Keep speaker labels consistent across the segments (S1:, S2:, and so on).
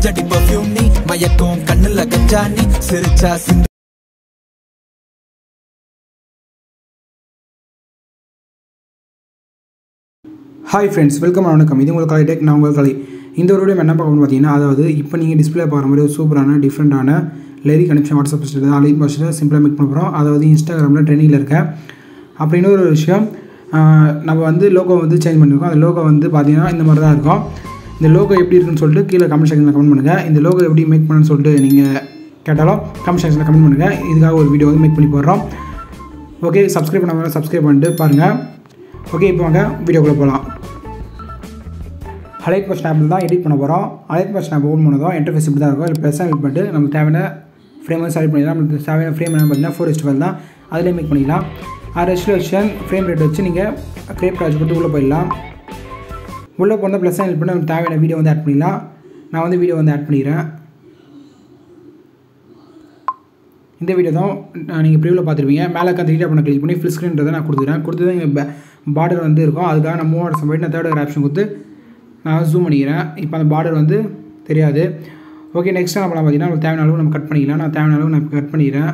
S1: அஞ்சடி பர்ஃபியூம் நீ மயக்கம் கண்ணுல கஞ்சா நீ சிரிச்சா சிந்து
S2: ஹாய் ஃப்ரெண்ட்ஸ் வெல்கம் வணக்கம் இது உங்கள் கலை டெக் நான் உங்கள் கலை இந்த ஒரு வீடியோ என்ன பார்க்கணும்னு பார்த்தீங்கன்னா அதாவது இப்போ நீங்கள் டிஸ்பிளே பார்க்குற மாதிரி ஒரு சூப்பரான டிஃப்ரெண்ட்டான லேரி கனெக்ஷன் வாட்ஸ்அப் சிஸ்டர் தான் அலிட் பாஷில் சிம்பிளாக மேக் பண்ண போகிறோம் அதாவது இன்ஸ்டாகிராமில் ட்ரெண்டிங்கில் இருக்கேன் அப்படின்னு ஒரு விஷயம் ஆஹ், நம்ம வந்து லோகோ வந்து சேஞ்ச் பண்ணியிருக்கோம் அந்த லோகோ வந்து பார்த்தீங்கன்னா இந்த மாதிரி தான் இருக்கும் இந்த லோகோ எப்படி இருக்குன்னு சொல்லிட்டு கீழே கமெண்ட் செக்ஷனில் கமெண்ட் பண்ணுங்கள் இந்த லோகோ எப்படி மேக் பண்ணணும்னு சொல்லிட்டு நீங்கள் கேட்டாலும் கமெண்ட் செக்ஷனில் கமெண்ட் பண்ணுங்கள் இதுக்காக ஒரு வீடியோ வந்து மேக் பண்ணி போடுறோம் ஓகே சப்ஸ்கிரைப் பண்ணாமல் சப்ஸ்கிரைப் பண்ணிட்டு பாருங்கள் ஓகே இப்போ வாங்க வீடியோக்குள்ளே போகலாம் அலைட் பஸ் ஆப்பில் தான் எடிட் பண்ண போகிறோம் அலைட் பஸ் ஆப் ஓன் பண்ணதும் இன்டர்ஃபேஸ் இப்படி தான் இருக்கும் இதில் ப்ளஸ் எடிட் பண்ணிட்டு நமக்கு தேவையான ஃப்ரேம் வந்து செலக்ட் பண்ணிக்கலாம் நமக்கு தேவையான ஃப்ரேம் என்ன பார்த்தீங்கன்னா ஃபோர் இஸ்ட் தான் அதிலே மேக் பண்ணிக்கலாம் ஆறு ரெஸ்டுலேஷன் ஃப்ரேம் ரேட் வச்சு நீங்கள் கிரேப் காஜ் கொடுத்து உள்ளே போயிடலாம் உள்ளே போனால் ப்ளஸ் எடிட் பண்ணி நமக்கு தேவையான வீடியோ வந்து ஆட் பண்ணிடலாம் நான் வந்து வீடியோ வந்து ஆட் பண்ணிக்கிறேன் இந்த வீடியோ தான் நீங்கள் ப்ரிவியூவில் பார்த்துருப்பீங்க மேலே இருக்க த்ரீ பண்ண கிளிக் பண்ணி ஃபுல் ஸ்க்ரீன்றதை நான் கொடுத்துக்கிறேன் கொடுத்தது இங்கே பார்டர் வந்து இருக்கும் அதுக்காக நான் மூணு வருஷம் போயிட்டு நான் தேர்ட் ஆப்ஷன் கொடுத்து நான் ஜூம் பண்ணிக்கிறேன் இப்போ அந்த பார்டர் வந்து தெரியாது ஓகே நெக்ஸ்ட் என்ன பண்ணலாம் பார்த்தீங்கன்னா நமக்கு தேவையான அளவு நம்ம கட் பண்ணிக்கலாம் நான் தேவையான அளவு நான் கட் பண்ணிக்கிறேன்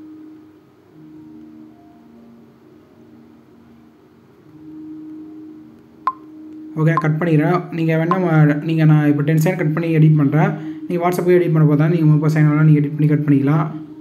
S2: ஓகே கட் பண்ணிக்கிறேன் நீங்கள் வேணால் நீங்கள் நான் இப்போ டென் செகண்ட் கட் பண்ணி எடிட் பண்ணுறேன் நீங்கள் வாட்ஸ்அப்புக்கு எடிட் பண்ண பார்த்தா நீங்கள் முப்பது செகண்ட் நீங்கள் எடிட் பண்ணி கட் பண்ணிக்கலாம்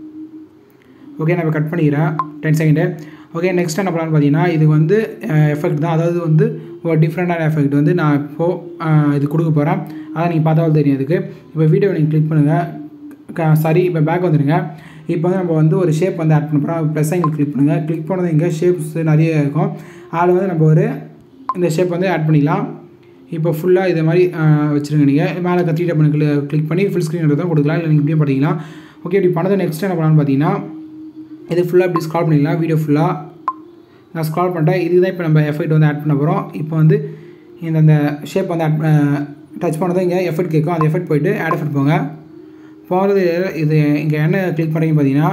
S2: ஓகே நான் இப்போ கட் பண்ணிக்கிறேன் டென் செகண்டு ஓகே நெக்ஸ்ட் என்ன பண்ணலான்னு பார்த்தீங்கன்னா இது வந்து எஃபெக்ட் தான் அதாவது வந்து ஒரு டிஃப்ரெண்ட்டான எஃபெக்ட் வந்து நான் இப்போது இது கொடுக்க போகிறேன் அதான் நீங்கள் பார்த்தாலும் தெரியும் இதுக்கு இப்போ வீடியோ நீங்கள் கிளிக் பண்ணுங்கள் சாரி இப்போ பேக் வந்துடுங்க இப்போ வந்து நம்ம வந்து ஒரு ஷேப் வந்து ஆட் பண்ண போகிறோம் ப்ளஸ் சைன் கிளிக் பண்ணுங்கள் கிளிக் பண்ணது இங்கே ஷேப்ஸ் நிறைய இருக்கும் அதில் வந்து நம்ம ஒரு இந்த ஷேப் வந்து ஆட் பண்ணிக்கலாம் இப்போ ஃபுல்லாக இது மாதிரி வச்சுருங்க நீங்கள் மேலே கத்திட்ட பண்ணி கிளிக் பண்ணி ஃபுல் ஸ்க்ரீன் தான் கொடுக்கலாம் இல்லை நீங்கள் இப்படியே பண்ணிக்கலாம் ஓகே இப்படி பண்ணதை நெக்ஸ்ட் என்ன பண்ணலான்னு பார்த்தீங்கன்னா இது ஃபுல்லாக இப்படி ஸ்க்ரால் பண்ணிக்கலாம் வீடியோ ஃபுல்லாக நான் ஸ்க்ரால் பண்ணிட்டேன் இதுதான் இப்போ நம்ம எஃபெக்ட் வந்து ஆட் பண்ண போகிறோம் இப்போ வந்து இந்த அந்த ஷேப் வந்து ஆட் டச் பண்ணதும் இங்கே எஃபெக்ட் கேட்கும் அந்த எஃபெக்ட் போயிட்டு ஆட் எஃபெக்ட் போங்க போகிறது இது இங்கே என்ன கிளிக் பண்ணுறீங்க பார்த்தீங்கன்னா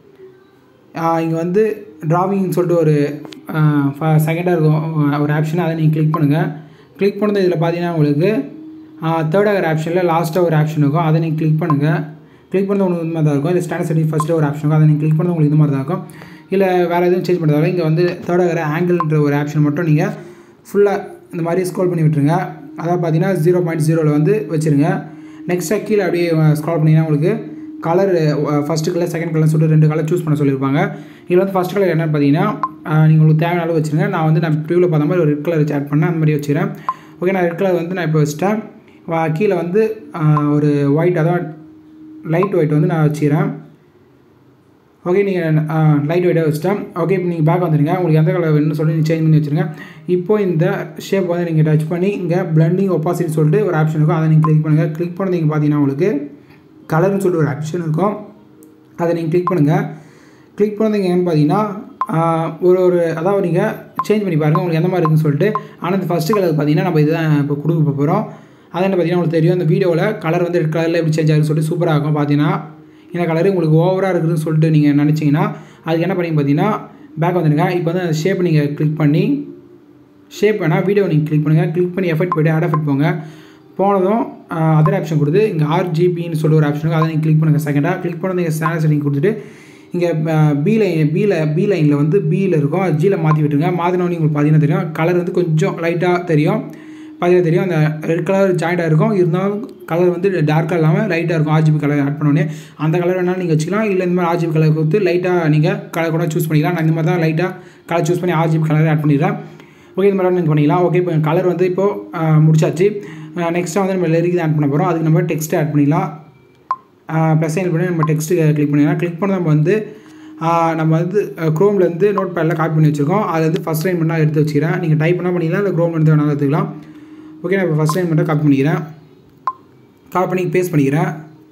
S2: இங்கே வந்து டிராவிங்னு சொல்லிட்டு ஒரு செகண்டாக இருக்கும் ஒரு ஆப்ஷன் அதை நீங்கள் கிளிக் பண்ணுங்கள் கிளிக் பண்ணது இதில் பார்த்தீங்கன்னா உங்களுக்கு தேர்ட் ஆகிற ஆப்ஷனில் லாஸ்ட்டாக ஒரு ஆப்ஷன் இருக்கும் அதை நீங்கள் கிளிக் பண்ணுங்கள் கிளிக் பண்ணது உங்களுக்கு இந்த மாதிரி தான் இருக்கும் இது ஸ்டாண்டர்ட் செட்டிங் ஃபஸ்ட்டு ஒரு ஆப்ஷன் இருக்கும் அதை நீங்கள் கிளிக் பண்ணது உங்களுக்கு இந்த மாதிரி தான் இருக்கும் இல்லை வேறு எதுவும் சேஞ்ச் பண்ணுறதால இங்கே வந்து தேர்ட் ஆகிற ஆங்கிள்ன்ற ஒரு ஆப்ஷன் மட்டும் நீங்கள் ஃபுல்லாக இந்த மாதிரி ஸ்க்ரோல் பண்ணி விட்டுருங்க அதாவது பார்த்தீங்கன்னா ஜீரோ பாயிண்ட் ஜீரோவில் வந்து வச்சுருங்க நெக்ஸ்ட்டாக கீழே அப்படியே ஸ்க்ரால் பண்ணிங்கன்னா உங்களுக்கு colour first colour second colour சொல்லிட்டு ரெண்டு கலர் சூஸ் பண்ண சொல்லியிருப்பாங்க இதில் வந்து ஃபஸ்ட் கலர் என்னென்னு பார்த்தீங்கன்னா நீங்கள் உங்களுக்கு தேவையான அளவு வச்சுருங்க நான் வந்து நான் ப்ரிவியூவில் பார்த்த மாதிரி ஒரு ரெட் கலர் வச்சு ஆட் பண்ணேன் அந்த மாதிரி வச்சுக்கிறேன் ஓகே நான் ரெட் கலர் வந்து நான் இப்போ வச்சுட்டேன் வா- கீழே வந்து ஒரு ஒயிட் அதான் லைட் ஒயிட் வந்து நான் வச்சுக்கிறேன் ஓகே நீங்கள் லைட் வெயிட்டாக வச்சுட்டேன் ஓகே இப்போ நீங்கள் பேக் வந்துடுங்க உங்களுக்கு எந்த கலர் வேணும்னு சொல்லி நீங்கள் சேஞ்ச் பண்ணி வச்சுருங்க இப்போ இந்த ஷேப் வந்து நீங்கள் டச் பண்ணி இங்கே பிளண்டிங் ஒப்பாசிட்டி சொல்லிட்டு ஒரு ஆப்ஷன் இருக்கும் அதை நீங்கள் கிளிக் பண்ணுங்கள் கிளிக் பண்ணது நீங்கள் பார்த்தீங்கன்னா உங்களுக்கு கலர்னு சொல்லிட்டு ஒரு ஆப்ஷன் இருக்கும் அதை நீங்கள் கிளிக் பண்ணுங்கள் கிளிக் பண்ணது என்னன்னு பார்த்தீங்கன்னா ஆஹ், ஒரு ஒரு அதாவது நீங்கள் சேஞ்ச் பண்ணி பாருங்கள் உங்களுக்கு எந்த மாதிரி இருக்குன்னு சொல்லிட்டு ஆனால் இந்த ஃபஸ்ட்டு கலர் பார்த்தீங்கன்னா நம்ம இதுதான் இப்போ கொடுக்க போகிறோம் அது என்ன பார்த்தீங்கன்னா உங்களுக்கு தெரியும் அந்த வீடியோவில் கலர் வந்து ரெட் கலரில் எப்படி சேஞ்ச் ஆகுதுன்னு சொல்லிட்டு சூப்பராக இருக்கும் பார்த்தீங்கன்னா இந்த கலரு உங்களுக்கு ஓவராக இருக்குதுன்னு சொல்லிட்டு நீங்கள் நினச்சிங்கன்னா அதுக்கு என்ன பண்ணி பார்த்தீங்கன்னா பேக் வந்துடுங்க இப்போ வந்து அந்த ஷேப் நீங்கள் கிளிக் பண்ணி ஷேப் வேணால் வீடியோ நீங்கள் கிளிக் பண்ணுங்கள் கிளிக் பண்ணி எஃபெக்ட் போய்ட்டு ஆட் எஃபெக்ட் போங்க போனதும் அதர் ஆப்ஷன் கொடுத்து இங்கே ஆர்ஜிபின்னு சொல்லி ஒரு ஆப்ஷன் இருக்கும் அதை நீங்கள் கிளிக் பண்ணுங்கள் செகண்டாக கிளிக் பண்ணது இங்கே ஸ்டாண்டர்ட் செட்டிங் கொடுத்துட்டு இங்கே பி லைன் பியில் பி லைனில் வந்து பியில் இருக்கும் அது ஜியில் மாற்றி விட்டுருங்க மாற்றினோடனே உங்களுக்கு பார்த்தீங்கன்னா தெரியும் கலர் வந்து கொஞ்சம் லைட்டாக தெரியும் பார்த்தீங்கன்னா தெரியும் அந்த ரெட் கலர் ஜாயிண்டாக இருக்கும் இருந்தாலும் கலர் வந்து டார்க்காக இல்லாமல் லைட்டாக இருக்கும் ஆர்ஜிபி கலர் ஆட் பண்ணோடனே அந்த கலர் வேணாலும் நீங்கள் வச்சுக்கலாம் இல்லை இந்த மாதிரி ஆர்ஜிபி கலர் கொடுத்து லைட்டாக நீங்கள் கலர் கூட சூஸ் பண்ணிக்கலாம் நான் இந்த மாதிரி தான் லைட்டாக கலர் சூஸ் பண்ணி ஆர்ஜிபி கலர் ஆட் பண்ணிடுறேன் ஓகே இந்த மாதிரி நீங்கள் பண்ணிக்கலாம் ஓகே இப்போ கலர் வந்து இப்போது முடிச்சாச்சு நெக்ஸ்ட்டாக வந்து நம்ம லிரிக் ஆட் பண்ண போகிறோம் அதுக்கு நம்ம டெக்ஸ்ட் ஆட் பண்ணிக்கலாம் ப்ளஸ் சைன் பண்ணி நம்ம டெக்ஸ்ட்டு கிளிக் பண்ணிக்கலாம் கிளிக் பண்ண நம்ம வந்து ஆஹ் நம்ம வந்து க்ரோம்லேருந்து நோட் பேடில் காப்பி பண்ணி வச்சுருக்கோம் அதை வந்து ஃபஸ்ட் லைன் பண்ணால் எடுத்து வச்சுக்கிறேன் நீங்கள் டைப் பண்ணால் பண்ணிக்கலாம் இல்லை க்ரோம்லேருந்து வேணாலும் எடுத்துக்கலாம் ஓகே நான் இப்போ ஃபஸ்ட் லைன் மட்டும் காப்பி பண்ணிக்கிறேன் காப்பி பண்ணி பேஸ்ட் பண்ணிக்கிறேன்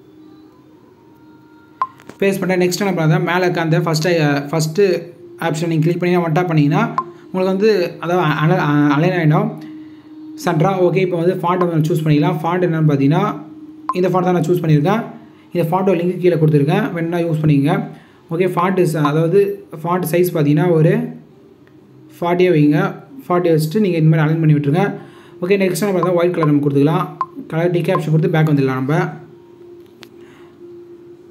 S2: பேஸ்ட் பண்ணிட்டேன் நெக்ஸ்ட் என்ன பண்ணால் மேலே இருக்க அந்த ஃபஸ்ட்டு ஃபஸ்ட்டு ஆப்ஷன் நீங்கள் கிளிக் பண்ணி ஒன் டேப் பண்ணிங்கன்னா உங்களுக்கு வந்து அதாவது அல அலைன் ஆகிடும் சென்ட்ரா ஓகே இப்போ வந்து ஃபாண்ட் வந்து சூஸ் பண்ணிக்கலாம் ஃபாண்ட் என்னென்னு பார்த்தீங்கன்னா இந்த ஃபாண்ட் தான் நான் சூஸ் பண்ணியிருக்கேன் இந்த ஃபாண்ட்டோட லிங்க் கீழே கொடுத்துருக்கேன் வேணுன்னா யூஸ் பண்ணிக்கங்க ஓகே ஃபாண்ட்டு அதாவது ஃபாண்ட் சைஸ் பார்த்தீங்கன்னா ஒரு ஃபார்ட்டியே வைங்க ஃபார்ட்டி வச்சுட்டு நீங்கள் இந்த மாதிரி அலைன் பண்ணி விட்டுருங்க ஓகே நெக்ஸ்ட் நம்ம பார்த்தா ஒயிட் கலர் நம்ம கொடுத்துக்கலாம் கலர் டிகே ஆப்ஷன் கொடுத்து பேக் வந்துடலாம் நம்ம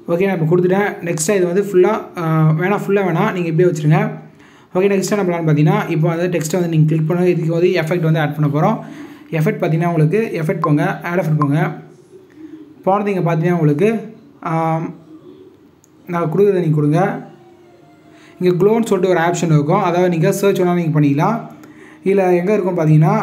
S2: ஓகே நான் இப்போ கொடுத்துட்டேன் நெக்ஸ்ட்டாக இது வந்து ஃபுல்லாக வேணாம் ஃபுல்லாக வேணாம் நீங்கள் இப்படியே வச்சுருங்க ஓகே நெக்ஸ்ட் என்ன பண்ணலான்னு பார்த்தீங்கன்னா இப்போ வந்து டெக்ஸ்ட்டை வந்து நீங்கள் கிளிக் பண்ண இதுக்கு வந்து எஃபெக்ட் வந்து ஆட் பண்ண போகிறோம் எஃபெக்ட் பார்த்தீங்கன்னா உங்களுக்கு எஃபெக்ட் போங்க ஆட் எஃபெக்ட் போங்க போனது இங்கே பார்த்தீங்கன்னா உங்களுக்கு ஆம், நான் கொடுக்குறத நீங்கள் கொடுங்க இங்கே க்ளோன்னு சொல்லிட்டு ஒரு ஆப்ஷன் இருக்கும் அதாவது நீங்கள் சர்ச் வேணால் நீங்கள் பண்ணிக்கலாம் இல்லை எங்கே இருக்கும் பார்த்தீங்கன்னா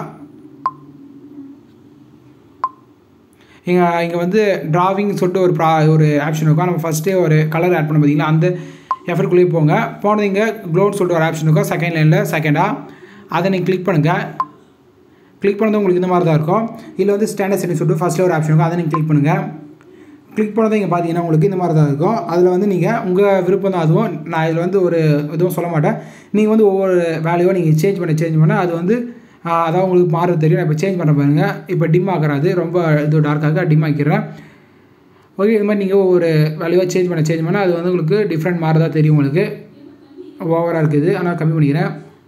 S2: இங்கே இங்கே வந்து டிராவிங் சொல்லிட்டு ஒரு ப்ரா ஒரு ஆப்ஷன் இருக்கும் நம்ம ஃபஸ்ட்டே ஒரு கலர் ஆட் பண்ண பார்த்தீங்களா அந்த எஃபர்ட்குள்ளேயே போங்க போனது இங்கே க்ளோன்னு சொல்லிட்டு ஒரு ஆப்ஷன் இருக்கும் செகண்ட் லைனில் செகண்டாக அதை நீங்கள் கிளிக் பண்ணுங்கள் கிளிக் பண்ணது உங்களுக்கு இந்த மாதிரி தான் இருக்கும் இதில் வந்து ஸ்டாண்டர்ட் செட்டிங் சொல்லிட்டு ஃபஸ்ட்டில் ஒரு ஆப்ஷன் இருக்கும் அதை நீங்கள் கிளிக் பண்ணுங்கள் கிளிக் பண்ணதை இங்கே பார்த்தீங்கன்னா உங்களுக்கு இந்த மாதிரி தான் இருக்கும் அதில் வந்து நீங்கள் உங்கள் விருப்பம் தான் அதுவும் நான் இதில் வந்து ஒரு எதுவும் சொல்ல மாட்டேன் நீங்கள் வந்து ஒவ்வொரு வேல்யூவை நீங்கள் சேஞ்ச் பண்ண சேஞ்ச் பண்ண அது வந்து ஆஹ், அதான் உங்களுக்கு மாறுறது தெரியும் நான் இப்போ சேஞ்ச் பண்ண பாருங்க இப்போ டிம் ஆகிறாது ரொம்ப இது டார்க்காக டிம் ஆக்கிடுறேன் ஓகே இது மாதிரி நீங்கள் ஒவ்வொரு வேல்யூவாக சேஞ்ச் பண்ண சேஞ்ச் பண்ண அது வந்து உங்களுக்கு டிஃப்ரெண்ட் மாறுதா தெரியும் உங்களுக்கு ஓவராக இருக்குது ஆனால் கம்மி பண்ணிக்கிறேன்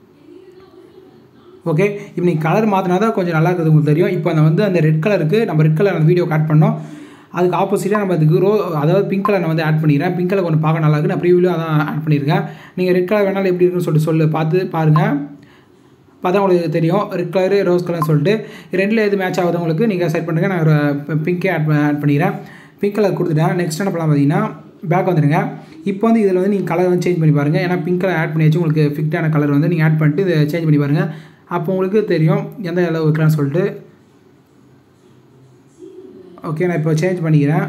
S2: ஓகே இப்போ நீங்கள் கலர் மாற்றினா தான் கொஞ்சம் நல்லா இருக்குது உங்களுக்கு தெரியும் இப்போ அந்த வந்து அந்த ரெட் கலருக்கு நம்ம ரெட் கலர் அந்த வீடியோ கட் பண்ணோம் அதுக்கு ஆப்போசிட்டாக நம்ம அதுக்கு ரோ அதாவது பிங்க் கலர் நான் வந்து ஆட் பண்ணிக்கிறேன் பிங்க் கலர் கொஞ்சம் பார்க்க நல்லா இருக்கு நான் ப்ரீவியூவில் அதான் ஆட் பண்ணியிருக்கேன் நீங்கள் ரெட் கலர் வேணாலும் எப்படி இருக்குன்னு சொல்லிட்டு சொல்லு பார்த்து பாருங்கள் பார்த்தா உங்களுக்கு தெரியும் ரெட் கலரு ரோஸ் கலர்னு சொல்லிட்டு இது ரெண்டில் எது மேட்ச் ஆகுது உங்களுக்கு நீங்கள் செட் பண்ணுங்க நான் ஒரு பிங்கே ஆட் ஆட் பண்ணிக்கிறேன் பிங்க் கலர் கொடுத்துட்டேன் நெக்ஸ்ட் என்ன பண்ணலாம் பார்த்தீங்கன்னா பேக் வந்துடுங்க இப்போ வந்து இதில் வந்து நீங்கள் கலர் வந்து சேஞ்ச் பண்ணி பாருங்கள் ஏன்னா பிங்க் கலர் ஆட் பண்ணியாச்சு உங்களுக்கு ஃபிக்டான கலர் வந்து நீங்கள் ஆட் பண்ணிட்டு இதை சேஞ்ச் பண்ணி பாருங்கள் அப்போ உங்களுக்கு தெரியும் எந்த அளவு வைக்கலாம்னு சொல்லிட்டு ஓகே நான் இப்போ சேஞ்ச் பண்ணிக்கிறேன்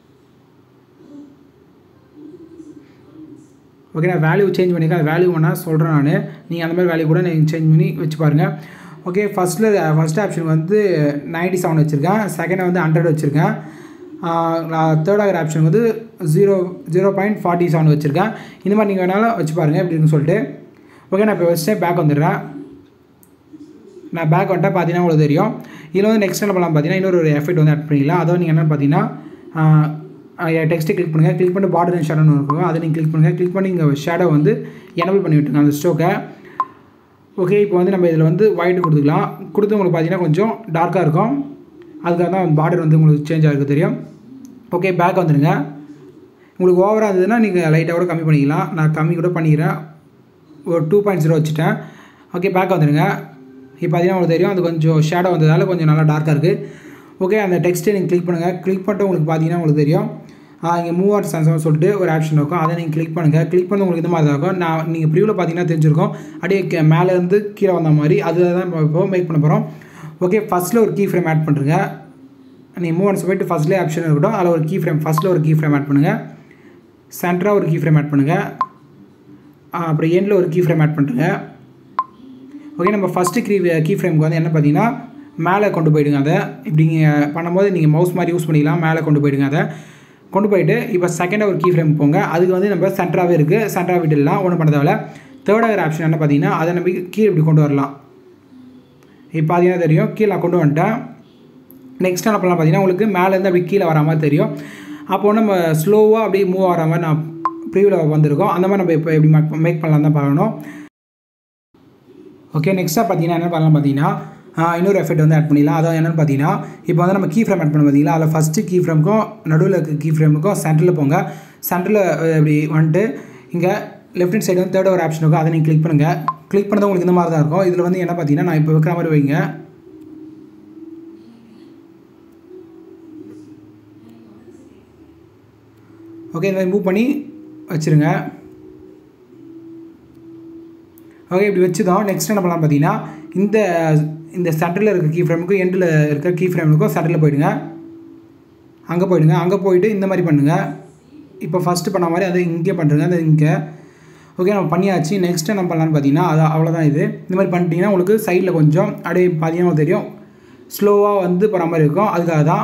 S2: ஓகே நான் வேல்யூ சேஞ்ச் பண்ணிக்கிறேன் அது வேல்யூ வேணால் சொல்கிறேன் நான் நீங்கள் அந்த மாதிரி வேல்யூ கூட நீங்கள் சேஞ்ச் பண்ணி வச்சு பாருங்கள் ஓகே ஃபஸ்ட்டில் ஃபஸ்ட் ஆப்ஷன் வந்து நைன்ட்டி செவன் வச்சுருக்கேன் செகண்ட் வந்து ஹண்ட்ரட் வச்சுருக்கேன் தேர்ட் ஆகிற ஆப்ஷன் வந்து zero zero point forty seven வச்சுருக்கேன் இந்த மாதிரி நீங்கள் வேணாலும் வச்சு பாருங்கள் எப்படின்னு சொல்லிட்டு ஓகே நான் இப்போ வச்சுட்டு பேக் வந்துடுறேன் நான் பேக் வந்துட்டா பார்த்தீங்கன்னா உங்களுக்கு தெரியும் இதில் வந்து நெக்ஸ்ட் என்ன பண்ணலாம் பார்த்தீங்கன்னா இன்னொரு ஒரு எஃபெக்ட் வந்து ஆட் பண்ணிக்கலாம் அதாவது நீங்கள் என்னென்னு பார்த்தீங்கன்னா டெக்ஸ்ட்டை கிளிக் பண்ணுங்கள் கிளிக் பண்ணி பார்டர் அண்ட் ஷேடோன்னு இருக்கும் அதை நீங்கள் கிளிக் பண்ணுங்கள் கிளிக் பண்ணி இங்கே ஷேடோ வந்து எனபிள் பண்ணி விட்டுருங்க அந்த ஸ்டோக்கை ஓகே இப்போ வந்து நம்ம இதில் வந்து ஒயிட் கொடுத்துக்கலாம் கொடுத்து உங்களுக்கு பார்த்தீங்கன்னா கொஞ்சம் டார்க்காக இருக்கும் அதுக்காக தான் பார்டர் வந்து உங்களுக்கு சேஞ்ச் ஆகிருக்கு தெரியும் ஓகே பேக் வந்துடுங்க உங்களுக்கு ஓவராக இருந்ததுன்னா நீங்கள் லைட்டாக கூட கம்மி பண்ணிக்கலாம் நான் கம்மி கூட பண்ணிக்கிறேன் ஒரு டூ பாயிண்ட் ஜீரோ வச்சுட்டேன் ஓகே பேக் வந்துடுங்க இப்போ பார்த்தீங்கன்னா உங்களுக்கு தெரியும் அது கொஞ்சம் ஷேடோ வந்ததால் கொஞ்சம் நல்லா டார்க்காக இருக்குது ஓகே அந்த டெக்ஸ்ட்டை நீங்கள் கிளிக் பண்ணுங்கள் கிளிக் பண்ணிட்டு உங்களுக்கு பார்த்தீங்கன்னா உங்களுக்கு தெரியும் இங்கே மூவ் ஆர்ட் சென்சர்னு சொல்லிட்டு ஒரு ஆப்ஷன் இருக்கும் அதை நீங்கள் கிளிக் பண்ணுங்கள் கிளிக் பண்ணி உங்களுக்கு இந்த மாதிரி தான் இருக்கும் நான் நீங்கள் ப்ரியூவில் பார்த்தீங்கன்னா தெரிஞ்சிருக்கும் அப்படியே கே- மேலேருந்து கீழே வந்த மாதிரி அதில் தான் இப்போ இப்போ மேக் பண்ண போகிறோம் ஓகே ஃபஸ்ட்டில் ஒரு கீ ஃப்ரேம் ஆட் பண்ணுறங்க நீங்கள் மூவ் ஆன்ஸ் போயிட்டு ஃபஸ்ட்லேயே ஆப்ஷன் இருக்கட்டும் அதில் ஒரு கீ ஃப்ரேம் ஃபஸ்ட்டில் ஒரு கீ ஃப்ரேம் ஆட் பண்ணுங்கள் சென்டராக ஒரு கீ ஃப்ரேம் ஆட் பண்ணுங்கள் அப்புறம் எண்டில் ஒரு கீ ஃப்ரேம் ஆட் பண்ணுறங்க ஓகே நம்ம ஃபஸ்ட்டு கீ கீ ஃப்ரேம்க்கு வந்து என்ன பார்த்தீங்கன்னா மேலே கொண்டு போயிடுங்க அதை இப்படி நீங்கள் பண்ணும்போது நீங்கள் மவுஸ் மாதிரி யூஸ் பண்ணிக்கலாம் மேலே கொண்டு போயிடுங்க அதை கொண்டு போயிட்டு இப்போ செகண்டாக ஒரு கீ ஃப்ரேம் போங்க அதுக்கு வந்து நம்ம சென்டராகவே இருக்குது சென்டராக விட்டுடலாம் ஒன்றும் பண்ண தேவையில்ல தேர்டாக ஆப்ஷன் என்ன பார்த்தீங்கன்னா அதை நம்ம கீழே இப்படி கொண்டு வரலாம் இப்போ பார்த்தீங்கன்னா தெரியும் கீழே நான் கொண்டு வந்துட்டேன் நெக்ஸ்ட் என்ன பண்ணலாம் பார்த்தீங்கன்னா உங்களுக்கு மேலேருந்து அப்படி கீழே வர மாதிரி தெரியும் அப்போ நம்ம ஸ்லோவாக அப்படியே மூவ் ஆகிற மாதிரி நான் ப்ரீவில் வந்திருக்கோம் அந்த மாதிரி நம்ம இப்போ எப்படி மேக் பண்ணலாம் தான் பார்க்கணும் ஓகே நெக்ஸ்ட்டாக பார்த்தீங்கன்னா என்ன பண்ணலாம் பார்த்தீங்கன்னா ஆஹ், இன்னொரு எஃபெக்ட் வந்து ஆட் பண்ணிடலாம் அதாவது என்னென்னு பார்த்தீங்கன்னா இப்போ வந்து நம்ம கீ ஃப்ரேம் ஆட் பண்ண பார்த்தீங்களா அதில் ஃபஸ்ட்டு கீ ஃப்ரேமுக்கும் நடுவில் இருக்க கீ ஃப்ரேமுக்கும் சென்டரில் போங்க சென்டரில் இப்படி வந்துட்டு இங்கே லெஃப்ட் ஹேண்ட் சைடு வந்து தேர்ட் ஒரு ஆப்ஷன் இருக்கும் அதை நீங்கள் கிளிக் பண்ணுங்கள் கிளிக் பண்ணது உங்களுக்கு இந்த மாதிரி தான் இருக்கும் இதில் வந்து என்ன பார்த்தீங்கன்னா நான் இப்போ வைக்கிற மாதிரி வைங்க ஓகே இந்த மாதிரி மூவ் பண்ணி வச்சுருங்க ஓகே இப்படி வச்சுதான் நெக்ஸ்ட் என்ன பண்ணலாம் பார்த்தீங்கன்னா இந்த இந்த சென்டரில் இருக்க கீ ஃப்ரேமுக்கும் எண்டில் இருக்க கீ ஃப்ரேமுக்கும் சென்டரில் போயிடுங்க அங்கே போயிடுங்க அங்கே போயிட்டு இந்த மாதிரி பண்ணுங்கள் இப்போ ஃபஸ்ட்டு பண்ண மாதிரி அதை இங்கே பண்ணுறங்க அது இங்கே ஓகே நம்ம பண்ணியாச்சு நெக்ஸ்ட் என்ன பண்ணலான்னு பார்த்தீங்கன்னா அது அவ்வளோதான் இது இந்த மாதிரி பண்ணிட்டீங்கன்னா உங்களுக்கு சைடில் கொஞ்சம் அப்படியே பார்த்தீங்கன்னா உங்களுக்கு தெரியும் ஸ்லோவாக வந்து போகிற மாதிரி இருக்கும் அதுக்காக தான்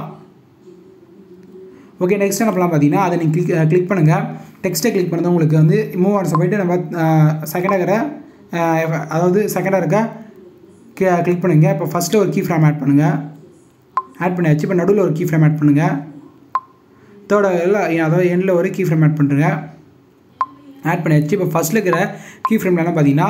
S2: ஓகே நெக்ஸ்ட் என்ன பண்ணலாம் பார்த்தீங்கன்னா அதை நீங்கள் கிளிக் கிளிக் பண்ணுங்கள் டெக்ஸ்ட்டை கிளிக் பண்ணது உங்களுக்கு வந்து மூவ் ஆன்ஸை போயிட்டு நம்ம செகண்டாக இருக்கிற அஹ், அதாவது செகண்டாக இருக்க கிளிக் பண்ணுங்கள் இப்போ ஃபஸ்ட்டு ஒரு கீ ஃப்ரேம் ஆட் பண்ணுங்கள் ஆட் பண்ணியாச்சு இப்போ நடுவில் ஒரு கீ ஃப்ரேம் ஆட் பண்ணுங்கள் தேர்ட் அதாவது எண்டில் ஒரு கீ ஃப்ரேம் ஆட் பண்ணுறேங்க ஆட் பண்ணியாச்சு இப்போ ஃபஸ்ட்டில் இருக்கிற கீ ஃப்ரேம்ல என்ன பார்த்தீங்கன்னா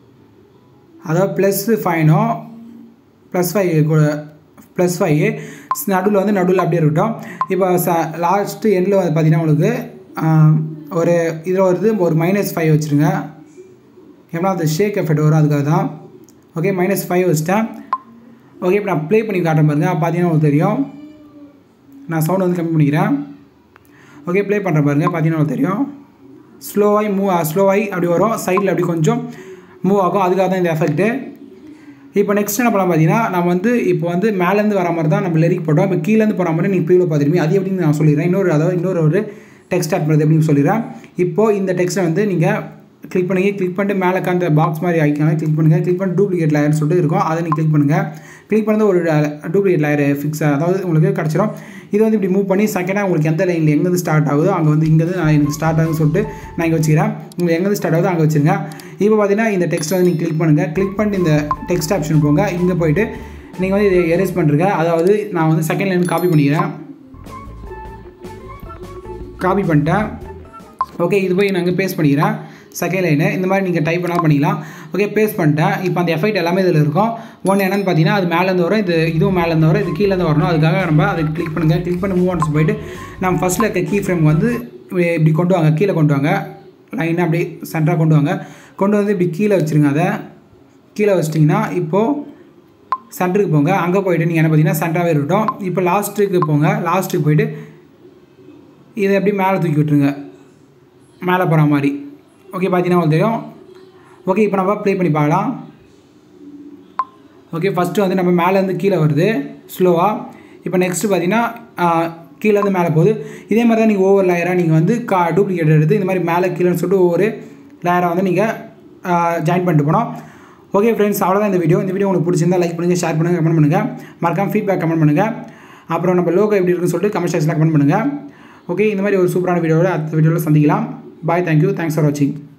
S2: அதாவது ப்ளஸ் ஃபைனோ ப்ளஸ் ஃபைவ் ப்ளஸ் ஃபைவ் நடுவில் வந்து நடுவில் அப்படியே இருக்கட்டும் இப்போ ச லாஸ்ட்டு எண்டில் வந்து பார்த்தீங்கன்னா உங்களுக்கு ஆஹ், ஒரு இதில் வருது ஒரு மைனஸ் ஃபைவ் வச்சுருங்க ஏன்னா அது ஷேக் எஃபெக்ட் வரும் அதுக்காக தான் ஓகே மைனஸ் ஃபைவ் வச்சுட்டேன் ஓகே இப்போ நான் ப்ளே பண்ணி காட்டுறேன் பாருங்க அப்ப பார்த்தீங்கன்னா உங்களுக்கு தெரியும் நான் சவுண்ட் வந்து கம்மி பண்ணிக்கிறேன் ஓகே ப்ளே பண்ணுறேன் பாருங்க பார்த்தீங்கன்னா உங்களுக்கு தெரியும் ஸ்லோவாகி மூவ் ஸ்லோவாகி அப்படி வரும் சைடில் அப்படி கொஞ்சம் மூவ் ஆகும் அதுக்காக தான் இந்த எஃபெக்ட்டு இப்போ நெக்ஸ்ட் என்ன பண்ணலாம் பார்த்தீங்கன்னா நம்ம வந்து இப்போ வந்து மேலேருந்து வர மாதிரி தான் நம்ம லிரிக் போட்டோம் இப்போ கீழேருந்து போகிற மாதிரி நீங்கள் ப்ரீவில் பார்த்துருப்பீங்க அது எப்படின்னு நான் சொல்லிடுறேன் இன்னொரு அதாவது இன்னொரு ஒரு டெக்ஸ்ட் ஆட் பண்ணுறது எப்படின்னு சொல்லிடுறேன் இப்போது இந்த டெக்ஸ்ட்டை வந்து நீங்கள் கிளிக் பண்ணி கிளிக் பண்ணிட்டு மேலே அந்த பாக்ஸ் மாதிரி ஐக்கான கிளிக் பண்ணுங்கள் கிளிக் பண்ணி டூப்ளிகேட் லேயர்னு சொல்லிட்டு இருக்கும் அதை நீங்கள் கிளிக் பண்ணுங்கள் கிளிக் பண்ணது ஒரு டூப்ளிகேட் லேயர் ஃபிக்ஸ் அதாவது உங்களுக்கு கிடச்சிரும் இது வந்து இப்படி மூவ் பண்ணி செகண்டாக உங்களுக்கு எந்த லைனில் எங்கேருந்து ஸ்டார்ட் ஆகுதோ அங்கே வந்து இங்கேருந்து நான் எனக்கு ஸ்டார்ட் ஆகுதுன்னு சொல்லிட்டு நான் இங்கே வச்சுக்கிறேன் உங்களுக்கு எங்கேருந்து ஸ்டார்ட் ஆகுதோ அங்கே வச்சுருங்க இப்போ பார்த்தீங்கன்னா இந்த டெக்ஸ்ட் வந்து நீங்கள் கிளிக் பண்ணுங்கள் கிளிக் பண்ணிட்டு இந்த டெக்ஸ்ட் ஆப்ஷன் போங்க இங்கே போயிட்டு நீங்கள் வந்து இதை எரேஸ் பண்ணுறீங்க அதாவது நான் வந்து செகண்ட் லைன் காப்பி பண்ணிக்கிறேன் காப்பி பண்ணிட்டேன் ஓகே இது போய் நான் இங்கே பேஸ்ட் பண்ணிக்கிறேன் செகண்ட் லைனு இந்த மாதிரி நீங்கள் டைப் பண்ணால் பண்ணிக்கலாம் ஓகே பேஸ்ட் பண்ணிட்டேன் இப்போ அந்த எஃபெக்ட் எல்லாமே இதில் இருக்கும் ஒன்று என்னென்னு பார்த்தீங்கன்னா அது மேலேருந்து வரும் இது இதுவும் மேலேருந்து வரும் இது கீழேருந்து வரணும் அதுக்காக நம்ம அதை கிளிக் பண்ணுங்கள் கிளிக் பண்ணி மூவ் ஆன்ஸ் போயிட்டு நம்ம ஃபஸ்ட்டில் இருக்க கீ ஃப்ரேம் வந்து இப்படி கொண்டு வாங்க கீழே கொண்டு வாங்க லைனாக அப்படி சென்டராக கொண்டு வாங்க கொண்டு வந்து இப்படி கீழே வச்சுருங்க அதை கீழே வச்சிட்டிங்கன்னா இப்போது சென்டருக்கு போங்க அங்கே போயிட்டு நீங்கள் என்ன பார்த்தீங்கன்னா சென்டராகவே இருக்கட்டும் இப்போ லாஸ்ட்டுக்கு போங்க லாஸ்ட்டுக்கு போயிட்டு இதை எப்படி மேலே தூக்கி விட்டுருங்க மேலே போகிற மாதிரி ஓகே பார்த்தீங்கன்னா உங்களுக்கு தெரியும் ஓகே இப்போ நம்ம ப்ளே பண்ணி பார்க்கலாம் ஓகே ஃபஸ்ட்டு வந்து நம்ம மேலேருந்து கீழே வருது ஸ்லோவாக இப்போ நெக்ஸ்ட்டு பார்த்தீங்கன்னா கீழேருந்து மேலே போகுது இதே மாதிரி தான் நீங்கள் ஒவ்வொரு லேயராக நீங்கள் வந்து கா டூப்ளிகேட் எடுத்து இந்த மாதிரி மேலே கீழேன்னு சொல்லிட்டு ஒவ்வொரு லேயராக வந்து நீங்கள் ஜாயின் பண்ணிட்டு போனோம் ஓகே ஃப்ரெண்ட்ஸ் அவ்வளோதான் இந்த வீடியோ இந்த வீடியோ உங்களுக்கு பிடிச்சிருந்தா லைக் பண்ணுங்கள் ஷேர் பண்ணுங்கள் கமெண்ட் பண்ணுங்கள் மறக்காம ஃபீட்பேக் கமெண்ட் பண்ணுங்கள் அப்புறம் நம்ம லோகோ எப்படி இருக்குன்னு சொல்லிட்டு கமெண்ட் செக்ஷனில் கமெண்ட் பண்ணுங்கள் ஓகே இந்த மாதிரி ஒரு சூப்பரான வீடியோவில் அடுத்த வீடியோவில் சந்திக்கலாம் பாய் தேங்க்யூ தேங்க்ஸ் ஃபார் வாட்சிங்